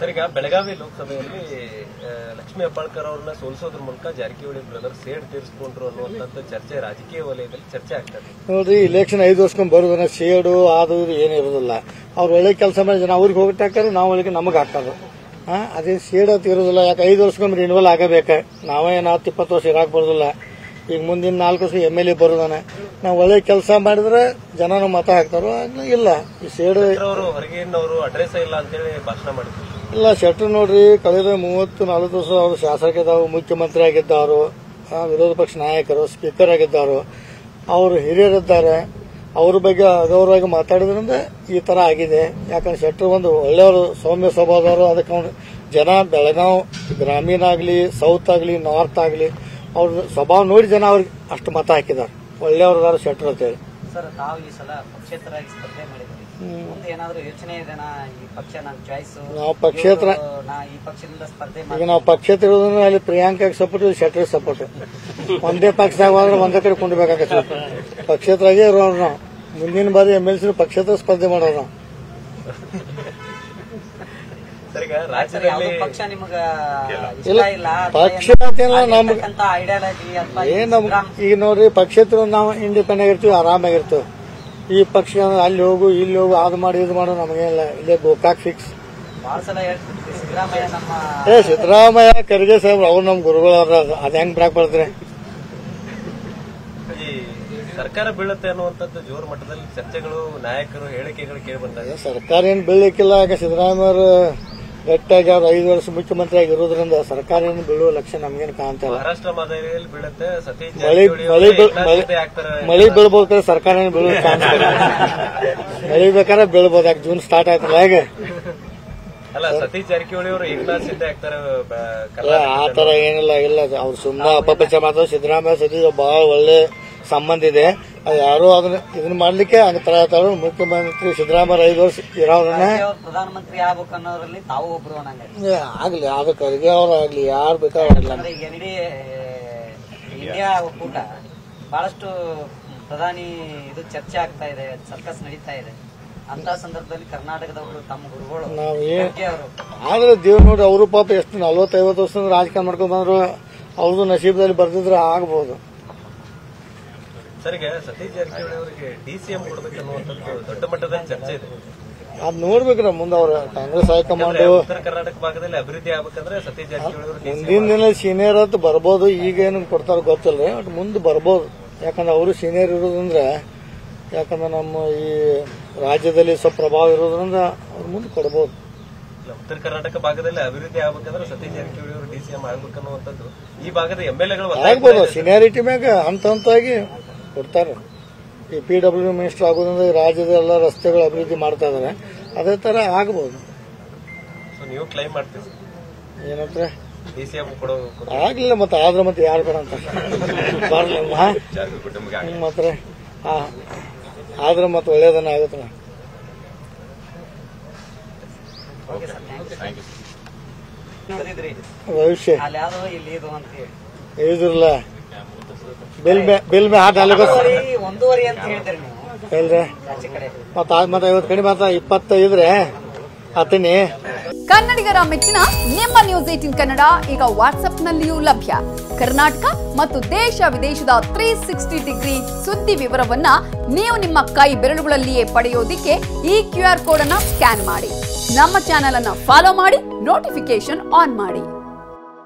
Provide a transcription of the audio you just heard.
Sir ಈಗ ಬೆಳಗಾವಿ ಲೋಕಸಭೆಯಲ್ಲಿ ಆ, ಲಕ್ಷ್ಮೀ ಹೆಬ್ಬಾಳ್ಕರ್ ಅವ್ರನ್ನ ಸೋಲಿಸೋದ್ರ ಮೂಲಕ ಜಾರಕಿಹೊಳಿ ಬ್ರದರ್ ಸೇಡ್ ತೀರಿಸ್ಕೊಂಡ್ರು ಅನ್ನುವಂತ ಚರ್ಚೆ ರಾಜಕೀಯ ವಲಯದಲ್ಲಿ ಚರ್ಚೆ ಆಗ್ತದೆ ನೋಡ್ರಿ ಇಲೆಕ್ಷನ್ ಐದು ವರ್ಷಕ್ಕೊಮ್ಮೆ ಬರೋದನ್ನ ಶೇಡು ಅದು ಇದು ಏನು ಇರೋದಿಲ್ಲ ಅವ್ರು ಒಳ್ಳೆ ಕೆಲಸ ಮಾಡಿ ಜನ ಅವ್ರಿಗೆ ಹೋಗಿ ಹಾಕ್ತಾರೆ ನಾವು ಒಳಗೆ ನಮಗೆ ಹಾಕ್ತಾರೆ ಹಾ ಅದೇ ಶೇಡ್ ಅಂತ ಇರೋದಿಲ್ಲ ಯಾಕೆ ಐದು ವರ್ಷಕ್ಕೊಮ್ಮೆ ರಿನ್ಯೂವಲ್ ಆಗಬೇಕು ನಾವೇ ಏನು ಹತ್ತು ಇಪ್ಪತ್ತು ವರ್ಷ ಇರಾಕ್ ಬರೋದಿಲ್ಲ ಈಗ ಮುಂದಿನ ನಾಲ್ಕು ವರ್ಷ ಎಮ್ ಎಲ್ ಎ ಬರೋದಾನೆ ನಾವು ಒಳ್ಳೆ ಕೆಲಸ ಮಾಡಿದ್ರೆ ಜನನು ಮತ ಹಾಕ್ತಾರೋ ಇಲ್ಲ, ಇಲ್ಲ ಈ ಶೇಡು ಅವರು ಹೊರಗಿನವರು ಅಡ್ರೆಸ್ ಇಲ್ಲ ಅಂತೇಳಿ ಭಾಷಣ ಮಾಡಿದ್ರು ಇಲ್ಲ ಶೆಟ್ಟರ್ ನೋಡ್ರಿ ಕಳೆದ ಮೂವತ್ತು ನಲವತ್ತು ವರ್ಷ ಅವರು ಶಾಸಕರಿದ್ದಾರು ಮುಖ್ಯಮಂತ್ರಿ ಆಗಿದ್ದವರು ಆ, ವಿರೋಧ ಪಕ್ಷ ನಾಯಕರು ಸ್ಪೀಕರ್ ಆಗಿದ್ದವರು ಅವರು ಹಿರಿಯರಿದ್ದಾರೆ ಅವ್ರ ಬಗ್ಗೆ ಅಗೌರವಾಗಿ ಮಾತಾಡಿದ್ರಿಂದ ಈ ತರ ಆಗಿದೆ ಯಾಕಂದ್ರೆ ಶೆಟ್ಟರ್ ಒಂದು ಒಳ್ಳೆಯವರು ಸೌಮ್ಯ ಸ್ವಭಾವದವರು ಅದಕ್ಕೆ ಅವ್ರು ಜನ ಬೆಳಗಾವ್ ಗ್ರಾಮೀಣ ಆಗಲಿ ಸೌತ್ ಆಗಲಿ ನಾರ್ತ್ ಆಗಲಿ ಅವ್ರ ಸ್ವಭಾವ ನೋಡಿ ಜನ ಅವ್ರಿಗೆ ಅಷ್ಟು ಮತ ಹಾಕಿದ್ದಾರೆ ಒಳ್ಳೆಯವ್ರದಾರ ಶೆಟ್ಟರ್ ಅಂತೇಳಿ ಸರ್ ತಾವು ಈ ಸಲ ಪಕ್ಷೇತರಾಗಿ ಸ್ಪರ್ಧೆ ಮಾಡಿದ್ರಿ ಮುಂದೆ ಏನಾದ್ರು ಯೋಚನೆ ಇದೆನಾ ಈ ಪಕ್ಷ ನನ್ನ ಚಾಯ್ಸ್ ನಾವು ಪಕ್ಷೇತರ- ನಾ ಈ ಪಕ್ಷದಿಂದ ಸ್ಪರ್ಧೆ ಈಗ ಮಾಡಿ ನಾವು ಪಕ್ಷ ತಿರುವುದ್ರೆ ಅಲ್ಲಿ ಪ್ರಿಯಾಂಕಾಗೆ ಸಪೋರ್ಟ್ ಶೆಟ್ಟರ್ ಸಪೋರ್ಟ್ ಒಂದೇ ಪಕ್ಷದಾಗ ಹೋದ್ರೆ ಒಂದೇ ಕಡೆ ಕುಂಡ್ಬೇಕಾಗತ್ತೆ ಪಕ್ಷೇತರಾಗೇ ಇರೋರು ನಾವು ಮುಂದಿನ ಬಾರಿ ಎಮ್ ಎಲ್ ಸಿ ಪಕ್ಷೇತರ ಸ್ಪರ್ಧೆ ಮಾಡೋರು ನಾವು ಸರ್ ಈಗ ಸರ್ ಯಾವ್ದು ರಾಜ್ಯದಲ್ಲಿ ಪಕ್ಷ ನಿಮಗ ಇಲ್ಲ, ಇಷ್ಟ ಇಲ್ಲ ಪಕ್ಷ ಅಂತೇನಿಲ್ಲ, ನಮ್ಗ್- ಐಡಿಯಾಲಜಿ ಅಥವಾ ಏನ್ ನಮ್ ಈಗ ನೋಡ್ರಿ ಪಕ್ಷೇತರ ನಾವು ಇಂಡಿಪೆಂಡೆಂಟ್ ಆಗಿರ್ತೀವಿ ಆರಾಮಾಗಿರ್ತೀವಿ ಈ ಪಕ್ಷ ಅಲ್ಲಿ ಹೋಗು ಇಲ್ಲಿ ಹೋಗು ಅದು ಮಾಡಿ ಇದು ಮಾಡು ನಮಗೇನಿಲ್ಲ ಇಲ್ಲೇ ಗೋಕಾಕ್ ಫಿಕ್ಸ್ ಬಹಳ ಸಲ ಹೇಳ್ತಿದ್ವಿ ಸಿದ್ದರಾಮಯ್ಯ ನಮ್ಮ ಏ ಸಿದ್ದರಾಮಯ್ಯ ಖರ್ಗೆ ಸಾಹೇಬ್ರು ಅವ್ರು ನಮ್ ಗುರುಗಳವ್ರ ಅದ್ ಹೆಂಗ್ ಬ್ರಾಕ್ ಬರ್ತಾರೆ ಈ ಸರ್ಕಾರ ಬೀಳುತ್ತೆ ಅನ್ನುವಂಥದ್ದು ಜೋರು ಮಟ್ಟದಲ್ಲಿ ಚರ್ಚೆಗಳು ನಾಯಕರು ಹೇಳಿಕೆಗಳು ಕೇಳಿ ಬಂದಾಗ ಸರ್ಕಾರ ಏನ್ ಬೀಳಲಿಕ್ಕಿಲ್ಲ ಯಾಕೆ ಸಿದ್ದರಾಮಯ್ಯ ಅವರು ಗಟ್ಟಿಯಾಗಿ ಅವ್ರು ಐದು ವರ್ಷ ಮುಖ್ಯಮಂತ್ರಿ ಆಗಿರೋದ್ರಿಂದ ಸರ್ಕಾರ ಏನು ಬೀಳುವ ಲಕ್ಷಣ ನಮ್ಗೇನು ಕಾಣ್ತಾ ಇಲ್ಲ ಮಹಾರಾಷ್ಟ್ರ ಮಾದರಿಯಲ್ಲಿ ಬೀಳುತ್ತೆ ಸತೀಶ್ ಮಳಿ ಜಾರಕಿಹೊಳಿ ಮಳಿ ಅವರು ಬೀಳ್- ಏಕನಾಥ್ ಮಳಿ- ಶಿಂದೆ ಆಗ್ತಾರೆ ಮಳಿ ಬೀಳ್ಬೋದು ಕರೆ ಸರ್ಕಾರ ಏನು ಬೀಳುವ ಚಾನ್ಸ್ ಮಳಿ ಬೇಕಾದ್ರೆ ಬೀಳ್ಬೋದು ಯಾಕೆ ಜೂನ್ ಸ್ಟಾರ್ಟ್ ಆಯ್ತಲ್ಲ ಹೇಗೆ ಅಲ್ಲ ಸತೀಶ್ ಜಾರಕಿಹೊಳಿ ಅವರು ಏಕನಾಥ್ ಶಿಂದೆ ಆಗ್ತಾರೆ ಬ- ಏ, ಕರ್ನಾಟಕದಲ್ಲಿ. ಆ ತರ ಏನಿಲ್ಲ ಇಲ್ಲ ಅವ್ರು ಸುಮ್ಮನೆ ಅಪಪಚ ಮಾತಾಡೋ ಸಿದ್ದರಾಮಯ್ಯ ಸತೀಶ್ ಬಹಳ ಒಳ್ಳೆ ಸಂಬಂಧ ಇದೆ ಅದು ಯಾರು ಅದನ್ನ ಇದನ್ನ ಮಾಡ್ಲಿಕ್ಕೆ ಹಂಗ ತರ ಹೇಳ್ತಾರೋ ಮುಖ್ಯಮಂತ್ರಿ ಸಿದ್ದರಾಮಯ್ಯ ಐದು ವರ್ಷ ಇರೋರನ್ನ ಅವ್ರು ಪ್ರಧಾನಮಂತ್ರಿ ಆಗ್ಬೇಕು ಅನ್ನೋದ್ರಲ್ಲಿ ತಾವು ಒಬ್ರು ಅನ್ನಂಗೆ ಏ, ಆಗ್ಲಿ ಅದು ಖರ್ಗೆ ಅವ್ರು ಆಗ್ಲಿ ಯಾರು ಬೇಕಾಗಿಲ್ಲ ಅಂದ್ರೆ ಈಗ ಎನ್ ಡಿ ಇಂಡಿಯಾ ಒಕ್ಕೂಟ ಬಹಳಷ್ಟು ಪ್ರಧಾನಿ ಇದು ಚರ್ಚೆ ಆಗ್ತಾ ಇದೆ ಸರ್ಕಸ್ ನಡೀತಾ ಇದೆ ಅಂತ ಸಂದರ್ಭದಲ್ಲಿ ಕರ್ನಾಟಕದವರು ತಮ್ಮ ಗುರುಗಳು ನಾವ್ ಏನ್ ಖರ್ಗೆ ಅವರು ಆದ್ರೆ ದೇವ್ರು ನೋಡಿ ಅವರು ಪಾಪ ಎಷ್ಟು ನಲ್ವತ್ತೈವತ್ತು ವರ್ಷದಿಂದ ರಾಜಕಾರಣ ಮಾಡ್ಕೊಂಡ್ ಬಂದ್ರು ಅವ್ರದ್ದು ನಸೀಬದಲ್ಲಿ ಬರ್ದಿದ್ರೆ ಆಗ್ಬೋದು ಸರ್ ಈಗ ಸತೀಶ್ ಜಾರಕಿಹೊಳಿ ಅವರಿಗೆ ಡಿಸಿಎಂ ಕೊಡಬೇಕನ್ನುವಂಥದ್ದು ದೊಡ್ಡ ಮಟ್ಟದಲ್ಲಿ ಚರ್ಚೆ ಇದೆ ಅದ್ ನೋಡ್ಬೇಕ್ರ ಮುಂದೆ ಅವ್ರ ಕಾಂಗ್ರೆಸ್ ಹೈಕಮಾಂಡ್ ಯಾಕಂದ್ರೆ ಉತ್ತರ ಕರ್ನಾಟಕ ಭಾಗದಲ್ಲಿ ಅಭಿವೃದ್ಧಿ ಆಗ್ಬೇಕಂದ್ರೆ ಸತೀಶ್ ಜಾರಕಿಹೊಳಿ ಅವರು DCM ಮುಂದಿನ ದಿನ ಸೀನಿಯರ್ ಅಂತ ಬರ್ಬೋದು ಈಗ ಏನು ಕೊಡ್ತಾರ ಗೊತ್ತಿಲ್ಲ ಬಟ್ ಮುಂದೆ ಬರ್ಬೋದು ಯಾಕಂದ್ರೆ ಅವರು ಸೀನಿಯರ್ ಇರೋದ್ರಿಂದ ಯಾಕಂದ್ರೆ ನಮ್ಮ ಈ ರಾಜ್ಯದಲ್ಲಿ ಸ್ವಲ್ಪ ಪ್ರಭಾವ ಇರೋದ್ರಿಂದ ಅವ್ರು ಮುಂದೆ ಕೊಡ್ಬೋದು ಇಲ್ಲ, ಉತ್ತರ ಕರ್ನಾಟಕ ಭಾಗದಲ್ಲಿ ಅಭಿವೃದ್ಧಿ ಆಗ್ಬೇಕಂದ್ರೆ ಸತೀಶ್ ಜಾರಕಿಹೊಳಿ ಅವರು ಡಿಸಿಎಂ ಆಗ್ಬೇಕನ್ನುವಂಥದ್ದು ಈ ಭಾಗದ ಎಂ ಎಲ್ ಎಗಳು ಆಗ್ಬೋದು ಸೀನಿಯಾರಿಟಿ ಮ್ಯಾಗ ಹಂತ ಹಂತಾಗಿ ಕೊಡ್ತಾರೆ ಈ ಪಿ ಡಬ್ಲ್ಯೂ ಮಿನಿಸ್ಟರ್ ಆಗೋದ್ರಿಂದ ಈ ರಾಜ್ಯದ ಎಲ್ಲ ರಸ್ತೆಗಳು ಅಭಿವೃದ್ಧಿ ಮಾಡ್ತಾ ಇದಾರೆ ಅದೇ ತರ ಆಗ್ಬೋದು ಸೊ ನೀವು ಕ್ಲೈಮ್ ಮಾಡ್ತೀವಿ ಏನಂದ್ರೆ ಡಿಸಿಎಂ ಕೊಡೋ ಕೊಡೋ- ಆಗ್ಲಿಲ್ಲ ಮತ್ತೆ ಆದ್ರೆ ಮತ್ತೆ ಯಾರು ಬೇಡ ಅಂತ ಬರ್ಲಿ ಹಾ? ಹ್ಮ್, ಮತ್ತೆ ಹಾ ಆದ್ರೆ ಮತ್ತೆ ಒಳ್ಳೇದನ್ನ ಆಗುತ್ತಲ್ಲ ಬಂದಿದ್ರಿ ಭವಿಷ್ಯ ಅಲ್ಲಿ ಯಾವ್ದೋ ಇಲ್ಲಿ ಇದು ಅಂತ ಹೇಳಿ ಇದ್ರಲ್ಲ ಬಿಲ್ ಮೇ ಬಿಲ್ ಮೇ ಹಾಟ್ ಅಲ್ಲಿಗೆ ಒಂದೂವರೆ ಒಂದೂವರೆ ಅಂತ ಹೇಳ್ತೀರಿ ನೀವು ಹೇಳ್ರೆ ಆಚೆ ಕಡೆ ಮತ್ತ ಮತ್ತೆ ಐವತ್ತು ಕಡಿಮೆ ಆತ ಇಪ್ಪತ್ತೈದ್ರೆ ಹತ್ತೀನಿ ಕನ್ನಡಿಗರ ಮೆಚ್ಚಿನ ನಿಮ್ಮ ನ್ಯೂಸ್ ಏಟಿನ್ ಕನ್ನಡ ಈಗ ವಾಟ್ಸ್ಆಪ್ನಲ್ಲಿಯೂ ಲಭ್ಯ ಕರ್ನಾಟಕ ಮತ್ತು ದೇಶ ವಿದೇಶದ ತ್ರೀ ಸಿಕ್ಸ್ಟಿ ಡಿಗ್ರಿ ಸುದ್ದಿ ವಿವರವನ್ನ ನೀವು ನಿಮ್ಮ ಕೈ ಬೆರಳುಗಳಲ್ಲಿಯೇ ಪಡೆಯೋದಿಕ್ಕೆ ಈ ಕ್ಯೂ ಆರ್ ಕೋಡ್ ಅನ್ನ ಸ್ಕ್ಯಾನ್ ಮಾಡಿ ನಮ್ಮ ಚಾನೆಲ್ ಅನ್ನ ಫಾಲೋ ಮಾಡಿ ನೋಟಿಫಿಕೇಶನ್ ಆನ್ ಮಾಡಿ